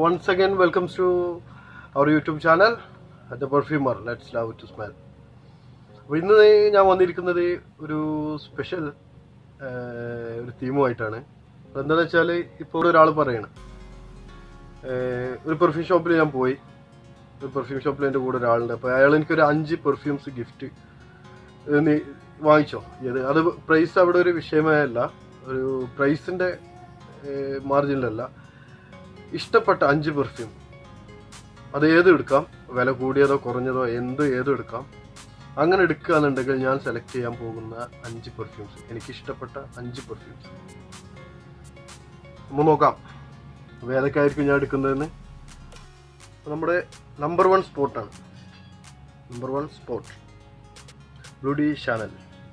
once again welcomes to our YouTube channel The Perfumer Let's Love to Smell അപ്പോൾ ഇന്ന് ഞാൻ വന്നിരിക്കുന്നത് ഒരു സ്പെഷ്യൽ ഒരു തീമുമായിട്ടാണ് അപ്പോൾ എന്താണെന്ന് വെച്ചാൽ ഇപ്പോൾ ഇവിടെ ഒരാൾ പറയണം ഏഹ്, ഒരു പെർഫ്യൂം ഷോപ്പിൽ ഞാൻ പോയി ഒരു പെർഫ്യൂം ഷോപ്പിൽ എൻ്റെ കൂടെ ഒരാളുണ്ട് അപ്പോൾ അയാൾ എനിക്കൊരു അഞ്ച് പെർഫ്യൂംസ് ഗിഫ്റ്റ് നീ വാങ്ങിച്ചോ ഇത് അത് പ്രൈസ് അവിടെ ഒരു വിഷയമേ അല്ല ഒരു പ്രൈസിൻ്റെ മാർജിനിലല്ല ഇഷ്ടപ്പെട്ട അഞ്ച് പെർഫ്യൂം അത് ഏത് എടുക്കാം വില കൂടിയതോ കുറഞ്ഞതോ എന്ത് ഏതും എടുക്കാം അങ്ങനെ എടുക്കുകയെന്നുണ്ടെങ്കിൽ ഞാൻ സെലക്ട് ചെയ്യാൻ പോകുന്ന അഞ്ച് പെർഫ്യൂംസ് എനിക്ക് ഇഷ്ടപ്പെട്ട അഞ്ച് പെർഫ്യൂംസ് നമ്മൾ നോക്കാം അപ്പോൾ ഏതൊക്കെയായിരിക്കും ഞാൻ എടുക്കുന്നതെന്ന് അപ്പോൾ നമ്മുടെ നമ്പർ വൺ സ്പോട്ടാണ് number one spot bleu de Chanel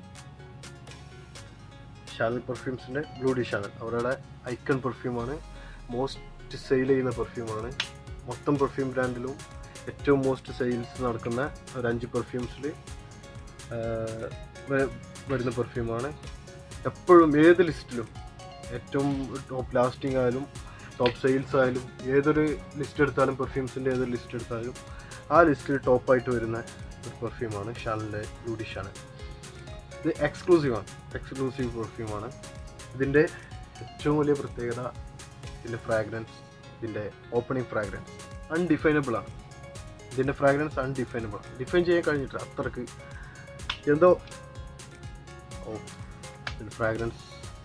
Chanel പെർഫ്യൂംസിൻ്റെ ബ്ലൂഡി ഷാനൽ അവരുടെ ഐക്കൺ പെർഫ്യൂമാണ് മോസ്റ്റ് സെയിൽ ചെയ്യുന്ന പെർഫ്യൂമാണ് മൊത്തം പെർഫ്യൂം ബ്രാൻഡിലും ഏറ്റവും മോസ്റ്റ് സെയിൽസ് നടക്കുന്ന ഒരു അഞ്ച് പെർഫ്യൂംസിൽ വരുന്ന പെർഫ്യൂമാണ് എപ്പോഴും ഏത് ലിസ്റ്റിലും ഏറ്റവും ടോപ്പ് ലാസ്റ്റിംഗ് ആയാലും ടോപ്പ് സെയിൽസ് ആയാലും ഏതൊരു ലിസ്റ്റ് എടുത്താലും പെർഫ്യൂംസിൻ്റെ ഏതൊരു ലിസ്റ്റ് എടുത്താലും ആ ലിസ്റ്റിൽ ടോപ്പായിട്ട് വരുന്ന ഒരു പെർഫ്യൂമാണ് ഷാനലിൻ്റെ ബ്ലൂഡി ഷാനൽ ഇത് എക്സ്ക്ലൂസീവാണ് എക്സ്ക്ലൂസീവ് പെർഫ്യൂമാണ് ഇതിൻ്റെ ഏറ്റവും വലിയ പ്രത്യേകത ഇതിൻ്റെ ഫ്രാഗ്രൻസ് ഇതിൻ്റെ ഓപ്പണിംഗ് ഫ്രാഗ്രൻസ് അൺഡിഫൈനബിൾ ആണ് ഇതിൻ്റെ ഫ്രാഗ്രൻസ് അൺഡിഫൈനബിൾ ആണ് ഡിഫൈൻ ചെയ്യാൻ കഴിഞ്ഞിട്ട് അത്രക്ക് എന്തോ ഓ ഇതിൻ്റെ ഫ്രാഗ്രൻസ്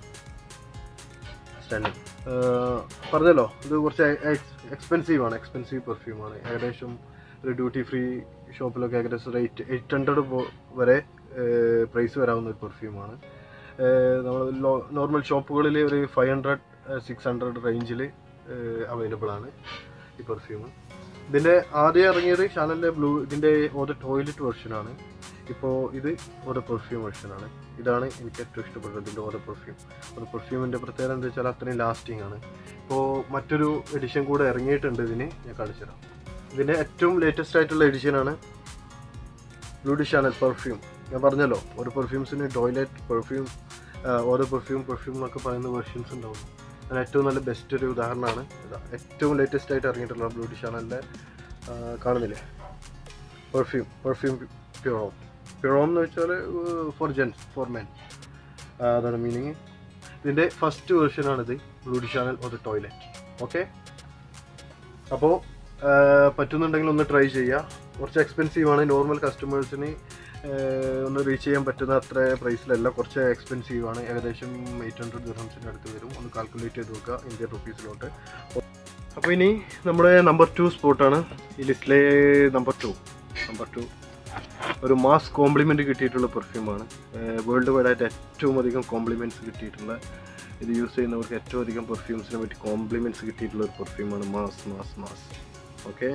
സ്റ്റാൻഡിങ് പറഞ്ഞല്ലോ ഇത് കുറച്ച് എക്സ്പെൻസീവ് ആണ് എക്സ്പെൻസീവ് പെർഫ്യൂമാണ് ഏകദേശം ഒരു ഡ്യൂട്ടി ഫ്രീ ഷോപ്പിലൊക്കെ ഏകദേശം ഒരു എയ്റ്റ് എയ്റ്റ് ഹൺഡ്രഡ് വരെ പ്രൈസ് വരാവുന്ന ഒരു പെർഫ്യൂമാണ് നമ്മൾ നോർമൽ ഷോപ്പുകളിൽ ഒരു ഫൈവ് ഹൺഡ്രഡ് സിക്സ് ഹൺഡ്രഡ് റേഞ്ചിൽ അവൈലബിൾ ആണ് ഈ പെർഫ്യൂം ഇതിൻ്റെ ആദ്യം ഇറങ്ങിയത് ഷാനലിൻ്റെ ബ്ലൂ ഇതിൻ്റെ ഓരോ ടോയ്ലറ്റ് വെർഷനാണ് ഇപ്പോൾ ഇത് ഓരോ പെർഫ്യൂം വെർഷനാണ് ഇതാണ് എനിക്ക് ഏറ്റവും ഇഷ്ടപ്പെട്ടത് ഇതിൻ്റെ ഓരോ പെർഫ്യൂം ഓരോ പെർഫ്യൂമിൻ്റെ പ്രത്യേകത എന്താ വെച്ചാൽ അത്രയും ലാസ്റ്റിംഗ് ആണ് ഇപ്പോൾ മറ്റൊരു എഡിഷൻ കൂടെ ഇറങ്ങിയിട്ടുണ്ട് ഇതിന് ഞാൻ കാണിച്ചു തരാം ഇതിൻ്റെ ഏറ്റവും ലേറ്റസ്റ്റ് ആയിട്ടുള്ള എഡിഷനാണ് ബ്ലൂഡി ഷാനൽ പെർഫ്യൂം ഞാൻ പറഞ്ഞല്ലോ ഓരോ പെർഫ്യൂംസിന് ടോയ്ലറ്റ് പെർഫ്യൂം ഓരോ പെർഫ്യൂം പെർഫ്യൂം എന്നൊക്കെ പറയുന്ന വെർഷൻസ് ഉണ്ടാവും അതിന് ഏറ്റവും നല്ല ബെസ്റ്റ് ഒരു ഉദാഹരണമാണ് ഇതാ ഏറ്റവും ലേറ്റസ്റ്റ് ആയിട്ട് ഇറങ്ങിയിട്ടുള്ള ബ്ലൂഡി ഷാനലിൻ്റെ കാണുന്നില്ലേ പെർഫ്യൂം പെർഫ്യൂം പ്യൂറോം പ്യൂറോം എന്ന് വെച്ചാൽ ഫോർ ജെൻസ് ഫോർ മെൻ അതാണ് മീനിങ് ഇതിൻ്റെ ഫസ്റ്റ് വേർഷനാണിത് ബ്ലൂഡി ഷാനൽ ഒരു ടോയ്ലറ്റ് ഓക്കെ അപ്പോൾ പറ്റുന്നുണ്ടെങ്കിൽ ഒന്ന് ട്രൈ ചെയ്യുക കുറച്ച് എക്സ്പെൻസീവ് ആണ് നോർമൽ കസ്റ്റമേഴ്സിന് ഒന്ന് റീച്ച് ചെയ്യാൻ പറ്റുന്ന അത്ര പ്രൈസിലല്ല കുറച്ച് എക്സ്പെൻസീവ് ആണ് ഏകദേശം എയ്റ്റ് ഹൺഡ്രഡ് ദിർഹംസിൻ്റെ അടുത്ത് വരും ഒന്ന് കാൽക്കുലേറ്റ് ചെയ്ത് നോക്കുക ഇന്ത്യൻ റുപ്പീസിലോട്ട് അപ്പോൾ ഇനി നമ്മുടെ നമ്പർ ടു സ്പോട്ടാണ് ഈ ലിസ്റ്റിലെ നമ്പർ ടു നമ്പർ ടു ഒരു മാസ് കോംപ്ലിമെൻറ്റ് കിട്ടിയിട്ടുള്ള പെർഫ്യൂമാണ് വേൾഡ് വൈഡ് ആയിട്ട് ഏറ്റവും അധികം കോംപ്ലിമെൻറ്റ്സ് കിട്ടിയിട്ടുള്ള ഇത് യൂസ് ചെയ്യുന്നവർക്ക് ഏറ്റവും അധികം പെർഫ്യൂംസിനെ പറ്റി കോംപ്ലിമെൻറ്റ്സ് കിട്ടിയിട്ടുള്ള ഒരു പെർഫ്യൂമാണ് മാസ് മാസ് മാസ് ഓക്കെ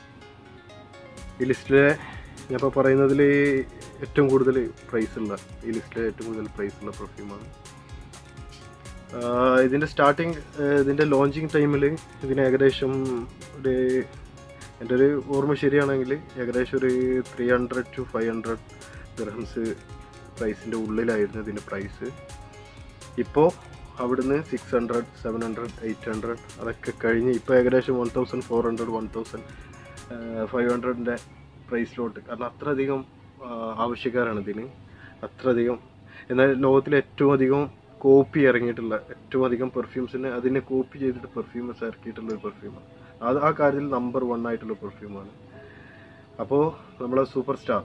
ഈ ലിസ്റ്റിലെ ഞാനിപ്പോൾ പറയുന്നതിൽ ഏറ്റവും കൂടുതൽ പ്രൈസ് ഉള്ള ഈ ലിസ്റ്റിലെ ഏറ്റവും കൂടുതൽ പ്രൈസ് ഉള്ള പെർഫ്യൂമാണ് ഇതിൻ്റെ സ്റ്റാർട്ടിങ് ഇതിൻ്റെ ലോഞ്ചിങ് ടൈമിൽ ഇതിന് ഏകദേശം ഒരു എൻ്റെ ഒരു ഓർമ്മ ശരിയാണെങ്കിൽ ഏകദേശം ഒരു three hundred two five hundred dirhams പ്രൈസിൻ്റെ ഉള്ളിലായിരുന്നു ഇതിൻ്റെ പ്രൈസ് ഇപ്പോൾ അവിടുന്ന് six hundred seven hundred eight hundred അതൊക്കെ കഴിഞ്ഞ് ഇപ്പോൾ ഏകദേശം one thousand four hundred one thousand five ഹൺഡ്രഡിൻ്റെ പ്രൈസിലോട്ട് കാരണം അത്രയധികം ആവശ്യക്കാരാണ് ഇതിന് അത്രയധികം എന്നാൽ ലോകത്തിലെ ഏറ്റവും അധികം കോപ്പി ഇറങ്ങിയിട്ടുള്ള ഏറ്റവും അധികം പെർഫ്യൂംസിനെ അതിനെ കോപ്പി ചെയ്തിട്ട് പെർഫ്യൂംസ് ഇറക്കിയിട്ടുള്ള ഒരു പെർഫ്യൂമാണ് അത് ആ കാര്യത്തിൽ നമ്പർ വൺ ആയിട്ടുള്ള പെർഫ്യൂമാണ് അപ്പോൾ നമ്മളെ സൂപ്പർ സ്റ്റാർ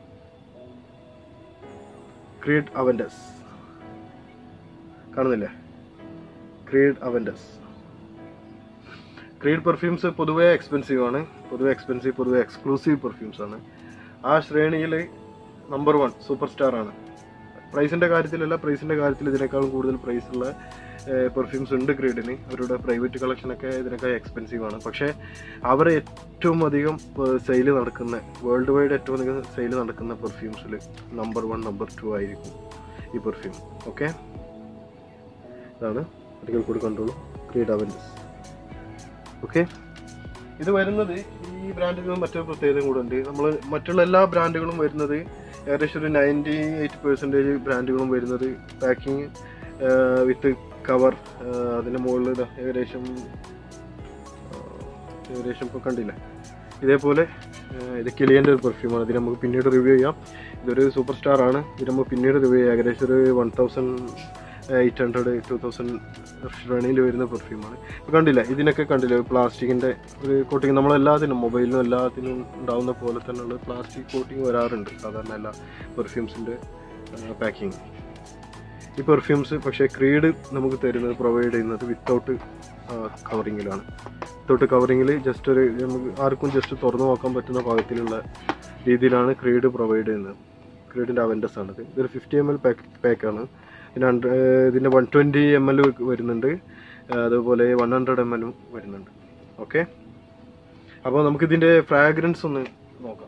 ക്രീഡ് അവൻഡസ് കാണുന്നില്ലേ ക്രീഡ് അവൻഡസ് ക്രീഡ് പെർഫ്യൂംസ് പൊതുവേ എക്സ്പെൻസീവ് ആണ് പൊതുവെ എക്സ്പെൻസീവ് പൊതുവെ എക്സ്ക്ലൂസീവ് പെർഫ്യൂംസ് ആണ് ആ ശ്രേണിയിൽ നമ്പർ വൺ സൂപ്പർ സ്റ്റാർ ആണ് പ്രൈസിൻ്റെ കാര്യത്തിലല്ല പ്രൈസിൻ്റെ കാര്യത്തിൽ ഇതിനേക്കാളും കൂടുതൽ പ്രൈസ് ഉള്ള പെർഫ്യൂംസ് ഉണ്ട് ക്രീഡിന് അവരുടെ പ്രൈവറ്റ് കളക്ഷനൊക്കെ ഇതിനേക്കാൾ എക്സ്പെൻസീവ് ആണ് പക്ഷേ അവർ ഏറ്റവും അധികം സെയിൽ നടക്കുന്ന വേൾഡ് വൈഡ് ഏറ്റവും അധികം സെയിൽ നടക്കുന്ന പെർഫ്യൂംസിൽ നമ്പർ വൺ നമ്പർ ടു ആയിരിക്കും ഈ പെർഫ്യൂം ഓക്കെ ഇതാണ് ഒരിക്കൽ കൂടി കണ്ടോളൂ ക്രീഡ് അവൻസ് ഓക്കെ ഇത് വരുന്നത് ഈ ബ്രാൻഡിന് മറ്റൊരു പ്രത്യേകതയും കൂടെ ഉണ്ട് നമ്മൾ മറ്റുള്ള എല്ലാ ബ്രാൻഡുകളും വരുന്നത് ഏകദേശം ഒരു നയൻറ്റി എയ്റ്റ് പെർസെൻറ്റേജ് ബ്രാൻഡുകളും വരുന്നത് പാക്കിങ് വിത്ത് കവർ അതിൻ്റെ മുകളിൽ ഏകദേശം ഏകദേശം ഇപ്പോൾ കണ്ടില്ല ഇതേപോലെ ഏഹ്, ഇത് കിളിയൻ്റെ ഒരു പെർഫ്യൂമാണ് ഇത് നമുക്ക് പിന്നീട് റിവ്യൂ ചെയ്യാം ഇതൊരു സൂപ്പർ സ്റ്റാർ ആണ് ഇത് നമുക്ക് പിന്നീട് റിവ്യൂ ചെയ്യാം ഏകദേശം ഒരു one thousand eight hundred two thousand ശ്രേണിയിൽ വരുന്ന പെർഫ്യൂമാണ് ഇപ്പോൾ കണ്ടില്ല ഇതിനൊക്കെ കണ്ടില്ല പ്ലാസ്റ്റിക്കിൻ്റെ ഒരു കോട്ടിങ് നമ്മളെല്ലാത്തിനും മൊബൈലിനും എല്ലാത്തിനും ഉണ്ടാവുന്ന പോലെ തന്നെയുള്ള പ്ലാസ്റ്റിക് കോട്ടിങ് വരാറുണ്ട് സാധാരണ എല്ലാ പെർഫ്യൂംസിൻ്റെ പാക്കിങ് ഈ പെർഫ്യൂംസ് പക്ഷേ ക്രീഡ് നമുക്ക് തരുന്നത് പ്രൊവൈഡ് ചെയ്യുന്നത് വിത്തൗട്ട് കവറിങ്ങിലാണ് വിത്തൗട്ട് കവറിങ്ങിൽ ജസ്റ്റ് ഒരു നമുക്ക് ആർക്കും ജസ്റ്റ് തുറന്നു നോക്കാൻ പറ്റുന്ന പാകത്തിലുള്ള രീതിയിലാണ് ക്രീഡ് പ്രൊവൈഡ് ചെയ്യുന്നത് ക്രീഡിൻ്റെ അവൻഡസ് ആണിത് ഇതൊരു ഫിഫ്റ്റി എം എൽ പാക്ക് പാക്കാണ് പിന്നെ ഹൺഡ്ര ഇതിൻ്റെ വൺ ട്വൻറ്റി എം എൽ വരുന്നുണ്ട് അതുപോലെ വൺ ഹൺഡ്രഡ് എം എല്ലും വരുന്നുണ്ട് ഓക്കെ അപ്പോൾ നമുക്കിതിൻ്റെ ഫ്രാഗ്രൻസ് ഒന്ന് നോക്കാം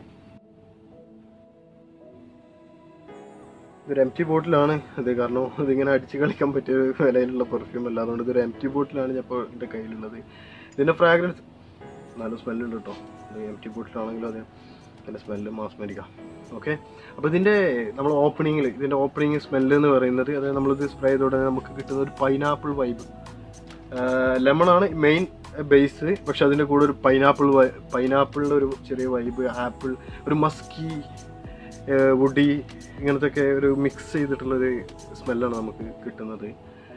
ഇതൊരു എം ടി ബോട്ടിലാണ് ഇത് കാരണം ഇതിങ്ങനെ അടിച്ച് കളിക്കാൻ പറ്റിയ ഒരു വിലയിലുള്ള പെർഫ്യൂം അല്ല അതുകൊണ്ട് ഇതൊരു എം ടി ബോട്ടിലാണ് ഞാൻ ഇപ്പോൾ എൻ്റെ കയ്യിലുള്ളത് ഇതിൻ്റെ ഫ്രാഗ്രൻസ് നല്ല സ്മെല്ലുണ്ട് കേട്ടോ ഇത് എം ടി ബോട്ടിലാണെങ്കിലും അതെ നല്ല സ്മെല്ല് മാസ്മരിക്കാം ഓക്കെ അപ്പോൾ ഇതിൻ്റെ നമ്മൾ ഓപ്പണിങ്ങിൽ ഇതിൻ്റെ ഓപ്പണിങ് സ്മെല്ല് എന്ന് പറയുന്നത് അതായത് നമ്മളിത് സ്പ്രേ ചെയ്തോടെ നമുക്ക് കിട്ടുന്ന ഒരു പൈനാപ്പിൾ വൈബ് ലെമൺ ആണ് മെയിൻ ബേസ് പക്ഷെ അതിൻ്റെ കൂടെ ഒരു പൈനാപ്പിൾ പൈനാപ്പിളിൻ്റെ ഒരു ചെറിയ വൈബ് ആപ്പിൾ ഒരു മസ്കി വുഡി ഇങ്ങനത്തെ ഒക്കെ ഒരു മിക്സ് ചെയ്തിട്ടുള്ളൊരു സ്മെല്ലാണ് നമുക്ക് കിട്ടുന്നത്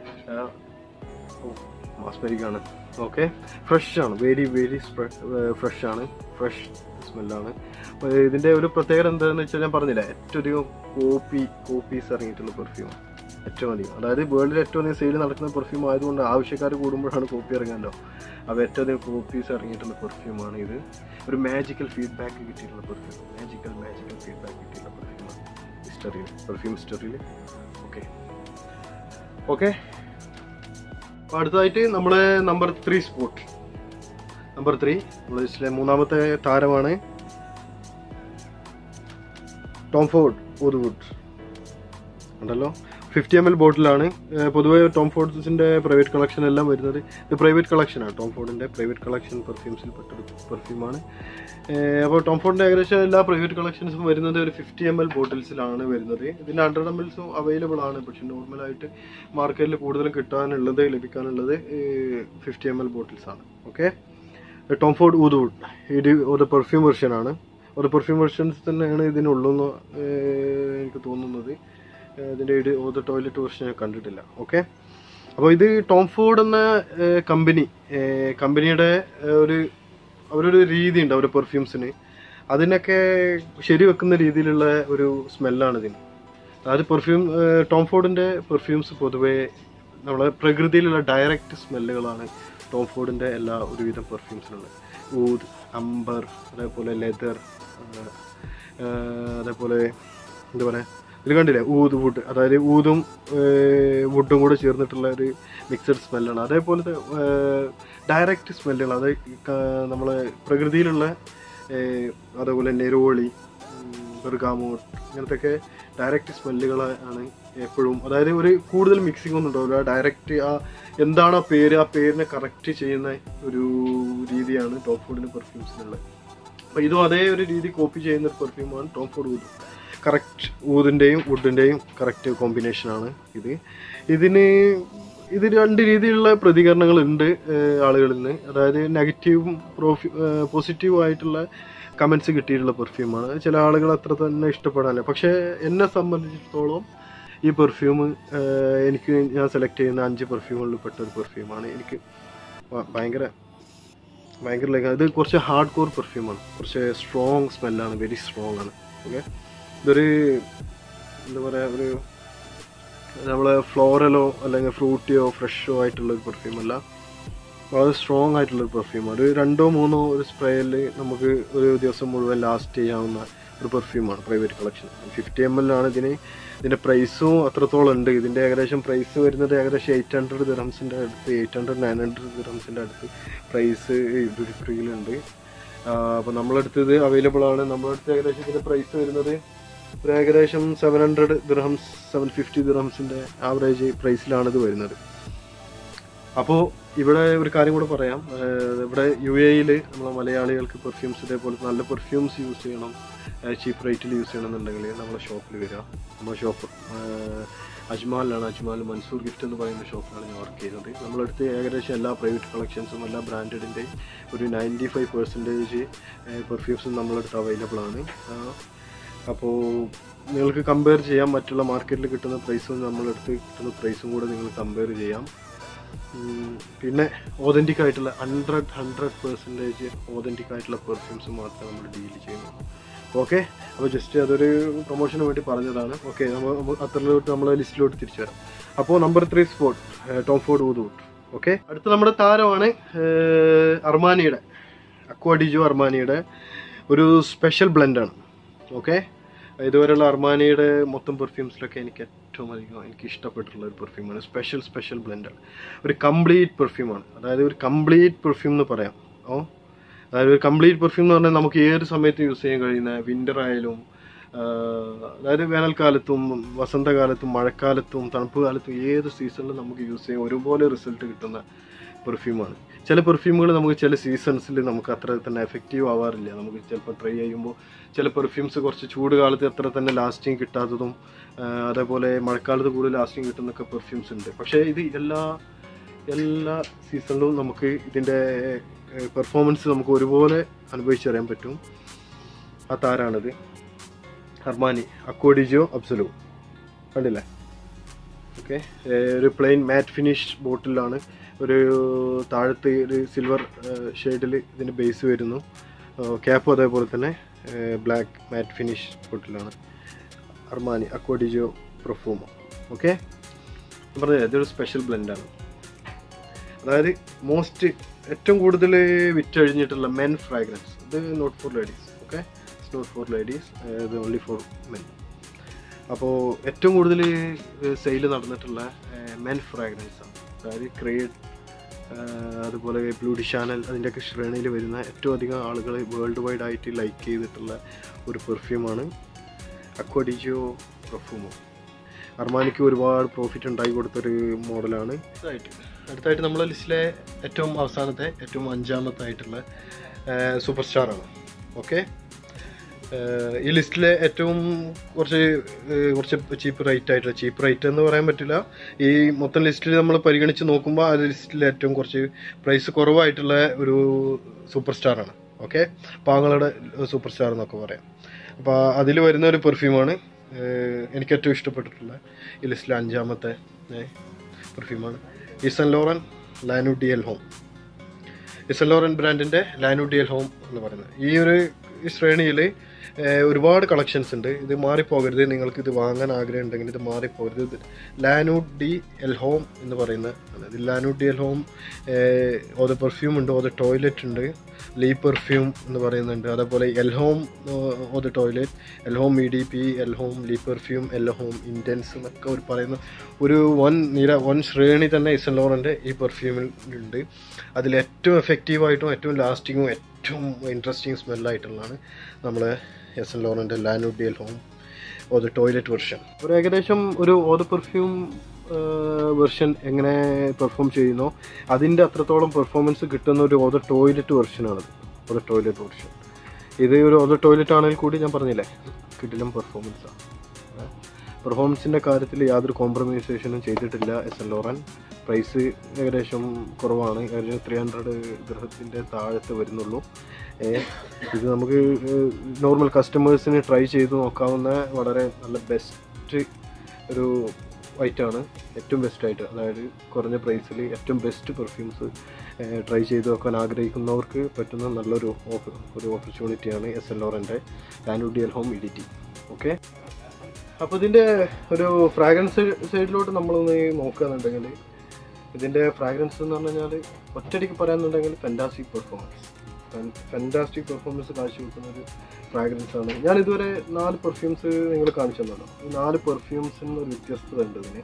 മാസ്മരിക്കാണ് ഓക്കെ ഫ്രഷ് ആണ് വെരി വെരി ഫ്രഷ് ആണ് ഫ്രഷ് സ്മെല്ലാണ് അപ്പോൾ ഇതിൻ്റെ ഒരു പ്രത്യേകത എന്താണെന്ന് വെച്ചാൽ ഞാൻ പറഞ്ഞില്ല ഏറ്റവും അധികം കോപ്പി കോപ്പീസ് ഇറങ്ങിയിട്ടുള്ള പെർഫ്യൂം ഏറ്റവും അധികം അതായത് വേൾഡിൽ ഏറ്റവും അധികം സെയിൽ നടക്കുന്ന പെർഫ്യൂം ആയതുകൊണ്ട് ആവശ്യക്കാർ കൂടുമ്പോഴാണ് കോപ്പി ഇറങ്ങാമല്ലോ അപ്പോൾ ഏറ്റവും അധികം കോപ്പീസ് ഇറങ്ങിയിട്ടുള്ള പെർഫ്യൂമാണ് ഇത് ഒരു മാജിക്കൽ ഫീഡ്ബാക്ക് കിട്ടിയിട്ടുള്ള പെർഫ്യൂം മാജിക്കൽ മാജിക്കൽ ഫീഡ്ബാക്ക് കിട്ടിയിട്ടുള്ള പെർഫ്യൂമാണ് ഹിസ്റ്ററിയിൽ പെർഫ്യൂം ഹിസ്റ്ററിയിൽ ഓക്കെ ഓക്കെ അപ്പോൾ അടുത്തതായിട്ട് നമ്മുടെ number three spot number three നമ്മുടെ ലിസ്റ്റിലെ മൂന്നാമത്തെ താരമാണ് ടോം ഫോർഡ് വുഡ് ഉണ്ടല്ലോ ഫിഫ്റ്റി എം എൽ ബോട്ടിലാണ് ഏഹ് പൊതുവെ ടോം ഫോർഡ്സിന്റെ പ്രൈവറ്റ് കളക്ഷൻ എല്ലാം വരുന്നത് ഇത് പ്രൈവറ്റ് കളക്ഷനാണ് ടോം ഫോർഡിന്റെ പ്രൈവറ്റ് കളക്ഷൻ പെർഫ്യൂംസിൽ പെട്ടൊരു പെർഫ്യൂമാണ് അപ്പോൾ ടോം ഫോർഡിന്റെ ഏകദേശം എല്ലാ പ്രൈവറ്റ് കളക്ഷൻസും വരുന്നത് ഒരു ഫിഫ്റ്റി എം എൽ ബോട്ടിൽസിലാണ് വരുന്നത് ഇതിന് ഹൺഡ്രഡ് എം എൽസും അവൈലബിൾ ആണ് പക്ഷെ നോർമലായിട്ട് മാർക്കറ്റിൽ കൂടുതലും കിട്ടാനുള്ളത് ലഭിക്കാനുള്ളത് ഫിഫ്റ്റി എം എൽ ബോട്ടിൽസ് ആണ് ഓക്കെ ടോം ഫോർഡ് ഊദുവുഡ് ഇത് ഒരു പെർഫ്യൂം വെർഷനാണ് ഒരു പെർഫ്യൂം വെർഷൻസ് തന്നെയാണ് ഇതിനുള്ളെന്ന് ഏഹ് എനിക്ക് തോന്നുന്നത് ഏഹ് ഇതിൻ്റെ ഇത് ഓത് ടോയ്ലറ്റ് വെർഷൻ ഞാൻ കണ്ടിട്ടില്ല ഓക്കെ അപ്പോൾ ഇത് ടോം ഫോർഡ് എന്ന കമ്പനി കമ്പനിയുടെ ഒരു അവരൊരു രീതി ഉണ്ട് അവരുടെ പെർഫ്യൂംസിന് അതിനൊക്കെ ശരിവെക്കുന്ന രീതിയിലുള്ള ഒരു സ്മെല്ലാണ് ഇതിന് അതായത് പെർഫ്യൂം ടോം ഫോർഡിൻ്റെ പെർഫ്യൂംസ് പൊതുവേ നമ്മളെ പ്രകൃതിയിലുള്ള ഡയറക്റ്റ് സ്മെല്ലുകളാണ് ടോം ഫോർഡിൻ്റെ എല്ലാ ഒരുവിധം പെർഫ്യൂംസിനുള്ളത് ഊദ് അംബർ അതേപോലെ ലെതർ അതേപോലെ എന്താ പറയുക ഇത് കണ്ടില്ലേ ഊത് വുഡ് അതായത് ഊതും വുഡും കൂടെ ചേർന്നിട്ടുള്ള ഒരു മിക്സഡ് സ്മെല്ലാണ് അതേപോലത്തെ ഡയറക്റ്റ് സ്മെല്ലുകൾ അത് നമ്മളെ പ്രകൃതിയിലുള്ള ഏഹ്, അതേപോലെ നെരോളി ബെർഗാമോട്ട് ഇങ്ങനത്തെയൊക്കെ ഡയറക്റ്റ് സ്മെല്ലുകൾ ആണ് എപ്പോഴും അതായത് ഒരു കൂടുതൽ മിക്സിംഗ് ഒന്നും ഉണ്ടാവില്ല ഡയറക്റ്റ് ആ എന്താണ് ആ പേര് ആ പേരിനെ കറക്റ്റ് ചെയ്യുന്ന ഒരു രീതിയാണ് ടോപ്പ് ഫുഡിൻ്റെ പെർഫ്യൂംസിനുള്ളത് അപ്പോൾ ഇതും അതേ ഒരു രീതി കോപ്പി ചെയ്യുന്ന ഒരു പെർഫ്യൂമാണ് ടോം ഫോർഡ് വുഡ് കറക്റ്റ് ഊതിൻ്റെയും വുഡിൻ്റെയും കറക്റ്റ് കോമ്പിനേഷനാണ് ഇത് ഇതിന് ഇത് രണ്ട് രീതിയിലുള്ള പ്രതികരണങ്ങൾ ഉണ്ട് ആളുകളിൽ നിന്ന് അതായത് നെഗറ്റീവും പ്രോഫി പോസിറ്റീവും ആയിട്ടുള്ള കമൻസ് കിട്ടിയിട്ടുള്ള പെർഫ്യൂമാണ് ചില ആളുകൾ അത്ര തന്നെ ഇഷ്ടപ്പെടാനില്ല പക്ഷേ എന്നെ സംബന്ധിച്ചിടത്തോളം ഈ പെർഫ്യൂം എനിക്ക് ഞാൻ സെലക്ട് ചെയ്യുന്ന അഞ്ച് പെർഫ്യൂമുകളിൽ പെട്ട ഒരു പെർഫ്യൂമാണ് എനിക്ക് ഭ- ഭയങ്കര ഭയങ്കര ലൈക്ക് ഇത് കുറച്ച് ഹാർഡ് കോർ പെർഫ്യൂമാണ് കുറച്ച് സ്ട്രോങ് സ്മെല്ലാണ് വെരി സ്ട്രോങ് ആണ് ഓക്കെ ഇതൊരു എന്താ പറയുക ഒരു നമ്മളെ ഫ്ലോറലോ അല്ലെങ്കിൽ ഫ്രൂട്ടിയോ ഫ്രഷോ ആയിട്ടുള്ള ഒരു പെർഫ്യൂം അല്ല വളരെ സ്ട്രോങ് ആയിട്ടുള്ള ഒരു പെർഫ്യൂമാണ് ഒരു രണ്ടോ മൂന്നോ ഒരു സ്പ്രേയിൽ നമുക്ക് ഒരു ദിവസം മുഴുവൻ ലാസ്റ്റ് ചെയ്യാവുന്ന ഒരു പെർഫ്യൂമാണ് private collection fifty M L ആണ് ഇതിന് ഇതിൻ്റെ പ്രൈസും അത്രത്തോളം ഉണ്ട് ഇതിൻ്റെ ഏകദേശം പ്രൈസ് വരുന്നത് ഏകദേശം എയ്റ്റ് ഹൺഡ്രഡ് ദിറംസിൻ്റെ അടുത്ത് എയ്റ്റ് ഹൺഡ്രഡ് നയൻ ഹൺഡ്രഡ് ദിറംസിൻ്റെ അടുത്ത് പ്രൈസ് ഡ്യൂട്ടി ഫ്രീയിലുണ്ട് അപ്പോൾ നമ്മളടുത്ത് ഇത് അവൈലബിൾ ആണ് നമ്മളടുത്ത് ഏകദേശം ഇതിൻ്റെ പ്രൈസ് വരുന്നത് ഒരു ഏകദേശം seven hundred dirhams seven fifty ദിർഹംസിൻ്റെ ആവറേജ് പ്രൈസിലാണ് ഇത് വരുന്നത് അപ്പോൾ ഇവിടെ ഒരു കാര്യം കൂടെ പറയാം ഏഹ് ഇവിടെ യു എയിൽ നമ്മളെ മലയാളികൾക്ക് പെർഫ്യൂംസ് ഇതേപോലെ നല്ല പെർഫ്യൂംസ് യൂസ് ചെയ്യണം ചീപ്പ് റേറ്റിൽ യൂസ് ചെയ്യണമെന്നുണ്ടെങ്കിൽ നമ്മളെ ഷോപ്പിൽ വരിക നമ്മുടെ ഷോപ്പ് അജ്മാലിലാണ് അജ്മാൽ മൻസൂർ ഗിഫ്റ്റ് എന്ന് പറയുന്ന ഷോപ്പിലാണ് ഞാൻ വർക്ക് ചെയ്യുന്നത് നമ്മളടുത്ത് ഏകദേശം എല്ലാ പ്രൈവറ്റ് കളക്ഷൻസും എല്ലാ ബ്രാൻഡഡിൻ്റെ ഒരു നയൻറ്റി ഫൈവ് പെർസെൻറ്റേജ് പെർഫ്യൂംസും നമ്മളടുത്ത് അവൈലബിൾ ആണ് അപ്പോൾ നിങ്ങൾക്ക് കമ്പയർ ചെയ്യാം മറ്റുള്ള മാർക്കറ്റിൽ കിട്ടുന്ന പ്രൈസും നമ്മളടുത്ത് കിട്ടുന്ന പ്രൈസും കൂടെ നിങ്ങൾ കമ്പയർ ചെയ്യാം ഉം, പിന്നെ ഓതൻറ്റിക് ആയിട്ടുള്ള ഹൺഡ്രഡ് ഹൺഡ്രഡ് പെർസെൻറ്റേജ് ഓതൻറ്റിക് ആയിട്ടുള്ള പെർഫ്യൂംസ് മാത്രമേ നമ്മൾ ഡീൽ ചെയ്യുന്നുള്ളൂ ഓക്കെ അപ്പോൾ ജസ്റ്റ് അതൊരു പ്രൊമോഷന് വേണ്ടി പറഞ്ഞതാണ് ഓക്കെ നമ്മൾ അത്രയിലോട്ട് നമ്മളെ ലിസ്റ്റിലോട്ട് തിരിച്ചു വരാം അപ്പോൾ number three spot Tom Ford oud wood okay അടുത്ത നമ്മുടെ താരമാണ് ഏഹ്, അർമാനിയുടെ അക്വാഡിജോ അർമാനിയുടെ ഒരു സ്പെഷ്യൽ ബ്ലെൻഡാണ് ഓക്കെ ഇതുവരെയുള്ള അർമാനിയുടെ മൊത്തം പെർഫ്യൂംസിലൊക്കെ എനിക്ക് ഏറ്റവും അധികം എനിക്ക് ഇഷ്ടപ്പെട്ടിട്ടുള്ള ഒരു പെർഫ്യൂമാണ് സ്പെഷ്യൽ സ്പെഷ്യൽ ബ്ലെൻഡാണ് ഒരു കംപ്ലീറ്റ് പെർഫ്യൂമാണ് അതായത് ഒരു കംപ്ലീറ്റ് പെർഫ്യൂം എന്ന് പറയാം ഓ അതായത് ഒരു കംപ്ലീറ്റ് പെർഫ്യൂം എന്ന് പറഞ്ഞാൽ നമുക്ക് ഏത് സമയത്ത് യൂസ് ചെയ്യാൻ കഴിയുന്ന വിൻ്റർ ആയാലും ആഹ്, അതായത് വേനൽക്കാലത്തും വസന്തകാലത്തും മഴക്കാലത്തും തണുപ്പ് കാലത്തും ഏത് സീസണിലും നമുക്ക് യൂസ് ചെയ്യാൻ ഒരുപോലെ റിസൾട്ട് കിട്ടുന്ന പെർഫ്യൂമാണ് ചില പെർഫ്യൂമുകൾ നമുക്ക് ചില സീസൺസിൽ നമുക്ക് അത്ര തന്നെ എഫക്റ്റീവ് ആവാറില്ല നമുക്ക് ചിലപ്പോൾ ട്രൈ ചെയ്യുമ്പോൾ ചില പെർഫ്യൂംസ് കുറച്ച് ചൂട് കാലത്ത് അത്ര തന്നെ ലാസ്റ്റിങ് കിട്ടാത്തതും ആഹ്, അതേപോലെ മഴക്കാലത്ത് കൂടുതൽ ലാസ്റ്റിങ് കിട്ടുന്നൊക്കെ പെർഫ്യൂംസ് ഉണ്ട് പക്ഷേ ഇത് എല്ലാ എല്ലാ സീസണിലും നമുക്ക് ഇതിൻ്റെ പെർഫോമൻസ് നമുക്ക് ഒരുപോലെ അനുഭവിച്ചറിയാൻ പറ്റും ആ താരാണിത് അർമാനി അക്കോഡിജോ അബ്സലു കണ്ടില്ലേ ഓക്കെ ഒരു പ്ലെയിൻ മാറ്റ് ഫിനിഷ് ബോട്ടിലാണ് ഒരു താഴത്ത് ഒരു സിൽവർ ഷെയ്ഡിൽ ഇതിൻ്റെ ബേസ് വരുന്നു ക്യാപ്പും അതേപോലെ തന്നെ ബ്ലാക്ക് മാറ്റ് ഫിനിഷ് ബോട്ടിലാണ് അർമാനി അക്വാഡിജോ പ്രൊഫൂമോ ഓക്കെ പറഞ്ഞത് ഇതൊരു സ്പെഷ്യൽ ബ്ലെൻഡാണ് അതായത് മോസ്റ്റ് ഏറ്റവും കൂടുതൽ വിറ്റഴിഞ്ഞിട്ടുള്ള മെൻ ഫ്രാഗ്രൻസ് ഇത് not for ladies okay it's not for ladies ഇത് ഓൺലി ഫോർ മെൻ അപ്പോൾ ഏറ്റവും കൂടുതൽ സെയിൽ നടന്നിട്ടുള്ള മെൻ ഫ്രാഗ്രൻസ് ആണ് അതായത് ക്രിയേറ്റ് അതുപോലെ ബ്ലൂഡി ചാനൽ അതിൻ്റെയൊക്കെ ശ്രേണിയിൽ വരുന്ന ഏറ്റവും അധികം ആളുകൾ വേൾഡ് വൈഡ് ആയിട്ട് ലൈക്ക് ചെയ്തിട്ടുള്ള ഒരു പെർഫ്യൂമാണ് അക്വഡിജോ പെർഫ്യൂമോ അർമാനിക്ക് ഒരുപാട് പ്രോഫിറ്റ് ഉണ്ടാക്കി കൊടുത്തൊരു മോഡലാണ് അടുത്തായിട്ട് അടുത്തായിട്ട് നമ്മളെ ലിസ്റ്റിലെ ഏറ്റവും അവസാനത്തെ ഏറ്റവും അഞ്ചാമത്തെ ആയിട്ടുള്ള സൂപ്പർ സ്റ്റാറാണ് ഓക്കെ ഈ ലിസ്റ്റിലെ ഏറ്റവും കുറച്ച് ഏഹ്, കുറച്ച് ചീപ്പ് റേറ്റ് ആയിട്ടുള്ള ചീപ്പ് റേറ്റ് എന്ന് പറയാൻ പറ്റില്ല ഈ മൊത്തം ലിസ്റ്റിൽ നമ്മൾ പരിഗണിച്ച് നോക്കുമ്പോൾ ആ ലിസ്റ്റിൽ ഏറ്റവും കുറച്ച് പ്രൈസ് കുറവായിട്ടുള്ള ഒരു സൂപ്പർ സ്റ്റാറാണ് ഓക്കെ പാങ്ങളുടെ സൂപ്പർ സ്റ്റാർ എന്നൊക്കെ പറയാം അപ്പോൾ അതിൽ വരുന്ന ഒരു പെർഫ്യൂമാണ് എനിക്ക് ഏറ്റവും ഇഷ്ടപ്പെട്ടിട്ടുള്ള ഈ ലിസ്റ്റിലെ അഞ്ചാമത്തെ പെർഫ്യൂമാണ് Saint Laurent La Nuit de L Homme Saint Laurent ബ്രാൻഡിൻ്റെ ലാനു ഡി എൽ ഹോം എന്ന് പറയുന്നത് ഈ ഒരു ഈ ശ്രേണിയിൽ ഒരുപാട് കളക്ഷൻസ് ഉണ്ട് ഇത് മാറിപ്പോകരുത് നിങ്ങൾക്ക് ഇത് വാങ്ങാൻ ആഗ്രഹം ഉണ്ടെങ്കിൽ ഇത് മാറിപ്പോകരുത് ഇത് ലാനു ഡി എൽ ഹോം എന്ന് പറയുന്ന അതായത് La Nuit de L Homme eau de perfume ഉണ്ട് ഓത് ടോയ്ലറ്റ് ഉണ്ട് ലീ പെർഫ്യൂം എന്ന് പറയുന്നുണ്ട് അതേപോലെ L Homme eau de toilette L Homme E D P L Homme le perfume L Homme intense എന്നൊക്കെ ഒരു പറയുന്ന ഒരു വൻ നിര വൻ ശ്രേണി തന്നെ ഇസൻ ലോറൻ്റെ ഈ പെർഫ്യൂമിൽ ഉണ്ട് അതിൽ ഏറ്റവും എഫക്റ്റീവായിട്ടും ഏറ്റവും ലാസ്റ്റിങ്ങും ഏറ്റവും ഇൻട്രസ്റ്റിംഗ് സ്മെല്ലായിട്ടുള്ളതാണ് നമ്മളെ എസ് എൻ ലോറൻ്റെ La Nuit de L Homme eau de toilette version ഒരു ഏകദേശം ഒരു ഓത് പെർഫ്യൂം വെർഷൻ എങ്ങനെ പെർഫോം ചെയ്യുന്നോ അതിൻ്റെ അത്രത്തോളം പെർഫോമൻസ് കിട്ടുന്ന ഒരു ഓത് ടോയ്ലറ്റ് വെർഷനാണത് ഓത് ടോയ്ലറ്റ് വെർഷൻ ഇത് ഒരു ഓത് ടോയ്ലറ്റ് ആണെങ്കിൽ കൂടി ഞാൻ പറഞ്ഞില്ലേ കിട്ടിലും പെർഫോമൻസാണ് പെർഫോമൻസിൻ്റെ കാര്യത്തിൽ യാതൊരു കോംപ്രമൈസേഷനും ചെയ്തിട്ടില്ല എസ് എൻ ലോറൻ പ്രൈസ് ഏകദേശം കുറവാണ് ഏകദേശം ത്രീ ഹൺഡ്രഡ് ഗ്രഹത്തിൻ്റെ താഴത്ത് വരുന്നുള്ളൂ ഏ, ഇത് നമുക്ക് നോർമൽ കസ്റ്റമേഴ്സിന് ട്രൈ ചെയ്ത് നോക്കാവുന്ന വളരെ നല്ല ബെസ്റ്റ് ഒരു ഐറ്റാണ് ഏറ്റവും ബെസ്റ്റായിട്ട് അതായത് കുറഞ്ഞ പ്രൈസിൽ ഏറ്റവും ബെസ്റ്റ് പെർഫ്യൂംസ് ട്രൈ ചെയ്ത് നോക്കാൻ ആഗ്രഹിക്കുന്നവർക്ക് പറ്റുന്ന നല്ലൊരു ഓഫർ ഒരു ഓപ്പർച്യൂണിറ്റിയാണ് എസ് എൽ ഓറിൻ്റെ ലാനുഡിയൽ ഹോം ഇഡിറ്റി ഓക്കെ അപ്പോൾ ഇതിൻ്റെ ഒരു ഫ്രാഗ്രൻസ് സൈഡിലോട്ട് നമ്മളൊന്ന് നോക്കുകയാണെന്നുണ്ടെങ്കിൽ ഇതിൻ്റെ ഫ്രാഗ്രൻസ് എന്ന് പറഞ്ഞു കഴിഞ്ഞാൽ ഒറ്റയടിക്ക് പറയാന്നുണ്ടെങ്കിൽ ഫെൻറ്റാസ്റ്റിക് പെർഫോമൻസ് ഫെൻറ്റാസ്റ്റിക് പെർഫോമൻസ് കാഴ്ചവെക്കുന്ന ഒരു ഫ്രാഗ്രൻസ് ആണ് ഞാൻ ഇതുവരെ നാല് പെർഫ്യൂംസ് നിങ്ങൾ കാണിച്ചു തന്നല്ലോ ഈ നാല് പെർഫ്യൂംസിന് ഒരു വ്യത്യസ്തത ഉണ്ട് ഇതിന്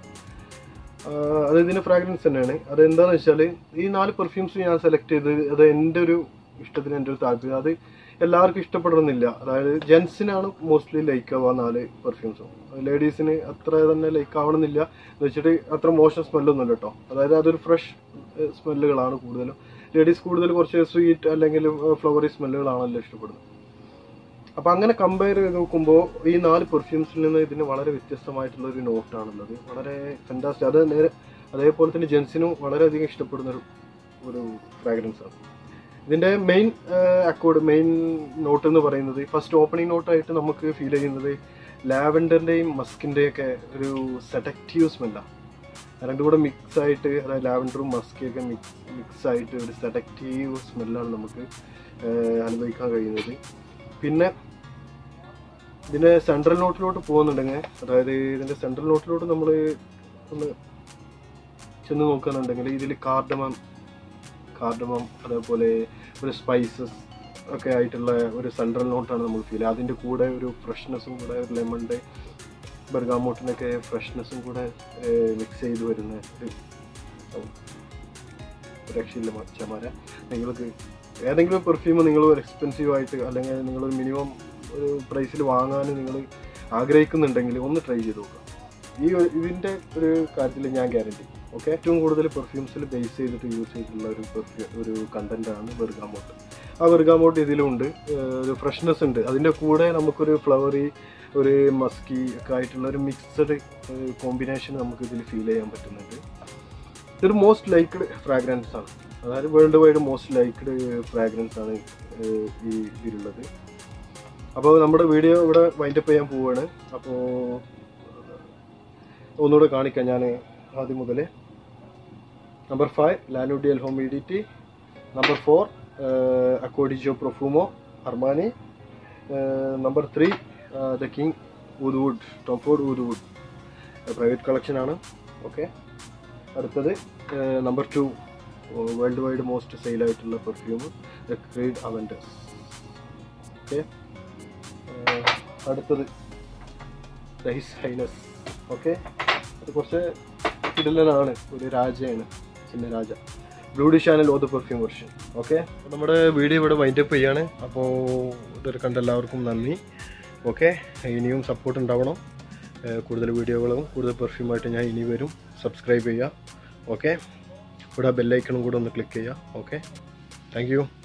ആഹ് അത് ഇതിൻ്റെ ഫ്രാഗ്രൻസ് തന്നെയാണ് അത് എന്താണെന്ന് വെച്ചാൽ ഈ നാല് പെർഫ്യൂംസ് ഞാൻ സെലക്ട് ചെയ്ത് അത് എൻ്റെ ഒരു ഇഷ്ടത്തിന് എൻ്റെ ഒരു താല്പര്യം അത് എല്ലാവർക്കും ഇഷ്ടപ്പെടണമെന്നില്ല അതായത് ജെൻസിനാണ് മോസ്റ്റ്ലി ലൈക്ക് ആവുക നാല് പെർഫ്യൂംസും ലേഡീസിന് അത്ര തന്നെ ലൈക്ക് ആവണമെന്നില്ല എന്ന് വെച്ചിട്ട് അത്ര മോശം സ്മെല്ലൊന്നുമില്ല കേട്ടോ അതായത് അതൊരു ഫ്രഷ് സ്മെല്ലുകളാണ് കൂടുതലും ലേഡീസ് കൂടുതൽ കുറച്ച് സ്വീറ്റ് അല്ലെങ്കിൽ ഫ്ലവറി സ്മെല്ലുകളാണല്ലോ ഇഷ്ടപ്പെടുന്നത് അപ്പം അങ്ങനെ കമ്പയർ ചെയ്ത് നോക്കുമ്പോൾ ഈ നാല് പെർഫ്യൂംസിൽ നിന്ന് ഇതിന് വളരെ വ്യത്യസ്തമായിട്ടുള്ള ഒരു നോട്ടാണുള്ളത് വളരെ ഫെൻറ്റാസ്റ്റിക് അത് നേരെ അതേപോലെ തന്നെ ജെൻസിനും വളരെയധികം ഇഷ്ടപ്പെടുന്ന ഒരു ഒരു ഫ്രാഗ്രൻസ് ആണ് ഇതിൻ്റെ മെയിൻ അക്കോർഡ് മെയിൻ നോട്ട് എന്ന് പറയുന്നത് ഫസ്റ്റ് ഓപ്പണിംഗ് നോട്ടായിട്ട് നമുക്ക് ഫീൽ ചെയ്യുന്നത് ലാവൻഡറിൻ്റെയും മസ്കിൻ്റെയും ഒക്കെ ഒരു സെഡക്റ്റീവ് സ്മെല്ലാണ് രണ്ടും കൂടെ മിക്സ് ആയിട്ട് അതായത് ലാവൻഡറും മസ്കിയൊക്കെ മിക്സ് മിക്സ് ആയിട്ട് ഒരു സെഡക്റ്റീവ് സ്മെല്ലാണ് നമുക്ക് ഏഹ്, അനുഭവിക്കാൻ കഴിയുന്നത് പിന്നെ ഇതിൻ്റെ സെൻട്രൽ നോട്ടിലോട്ട് പോകുന്നുണ്ടെങ്കിൽ അതായത് ഇതിൻ്റെ സെൻട്രൽ നോട്ടിലോട്ട് നമ്മൾ ഒന്ന് ചെന്ന് നോക്കുകയാണെന്നുണ്ടെങ്കിൽ ഇതിൽ കാർഡമം കാർഡമം അതേപോലെ ഒരു സ്പൈസസ് ഒക്കെ ആയിട്ടുള്ള ഒരു സെൻട്രൽ നോട്ടാണ് നമുക്ക് ഫീൽ അതിൻ്റെ കൂടെ ഒരു ഫ്രഷ്നെസ്സും കൂടെ ഒരു ലെമണിൻ്റെ ബെർഗാമോട്ടിനൊക്കെ ഫ്രഷ്നെസ്സും കൂടെ മിക്സ് ചെയ്ത് വരുന്ന ഒരു ഒരു രക്ഷയില്ല മച്ചമാരെ നിങ്ങൾക്ക് ഏതെങ്കിലും പെർഫ്യൂം നിങ്ങൾ ഒരു എക്സ്പെൻസീവ് ആയിട്ട് അല്ലെങ്കിൽ നിങ്ങളൊരു മിനിമം ഒരു പ്രൈസിൽ വാങ്ങാൻ നിങ്ങൾ ആഗ്രഹിക്കുന്നുണ്ടെങ്കിൽ ഒന്ന് ട്രൈ ചെയ്ത് നോക്കുക ഈ ഒരു- ഇതിൻ്റെ ഒരു കാര്യത്തിൽ ഞാൻ ഗ്യാരണ്ടി ഓക്കെ ഏറ്റവും കൂടുതൽ പെർഫ്യൂംസിൽ ബേസ് ചെയ്തിട്ട് യൂസ് ചെയ്തിട്ടുള്ള ഒരു പെർഫ്യൂ ഒരു കണ്ടന്റാണ് ബെർഗാമോട്ട് ആ ബെർഗാമോട്ട് ഇതിലുണ്ട് ഏഹ് ഒരു ഫ്രഷ്നെസ് ഉണ്ട് അതിൻ്റെ കൂടെ നമുക്കൊരു ഫ്ലവറി ഒരു മസ്കി ഒക്കെ ആയിട്ടുള്ള ഒരു മിക്സഡ് കോമ്പിനേഷൻ നമുക്ക് ഇതിൽ ഫീൽ ചെയ്യാൻ പറ്റുന്നുണ്ട് ഇതൊരു മോസ്റ്റ് ലൈക്ഡ് ഫ്രാഗ്രൻസ് ആണ് അതായത് world wide most liked fragrance ആണ് ഏഹ് ഈ ഇതിലുള്ളത് അപ്പോൾ നമ്മുടെ വീഡിയോ ഇവിടെ വൈൻഡപ്പ് ചെയ്യാൻ പോവുകയാണ് അപ്പോൾ ഒന്നുകൂടെ കാണിക്കാം ഞാൻ ആദ്യം മുതൽ number five La Nuit de L Homme E D T number four Acqua di Gio Profumo Armani number three the king wood Tom Ford wood wood private collection ആണ് ഓക്കെ അടുത്തത് number two world wide most sale ആയിട്ടുള്ള perfume the Creed Aventus okay അടുത്തത് rise highness okay അത് കുറച്ച് കിടലനാണ് ഒരു രാജയാണ് ചിന്ന രാജ bleu de Chanel eau de perfume version okay നമ്മുടെ വീഡിയോ ഇവിടെ വൈൻഡപ്പ് ചെയ്യാണ് അപ്പോൾ ഇതൊരു കണ്ട എല്ലാവർക്കും നന്ദി ഓക്കെ ഇനിയും സപ്പോർട്ട് ഉണ്ടാവണം ഏഹ് കൂടുതൽ വീഡിയോകളും കൂടുതൽ പെർഫ്യൂമായിട്ട് ഞാൻ ഇനി വരും സബ്സ്ക്രൈബ് ചെയ്യുക ഓക്കെ ഇവിടെ ബെല്ലൈക്കണും കൂടെ ഒന്ന് ക്ലിക്ക് ചെയ്യുക ഓക്കെ താങ്ക് യു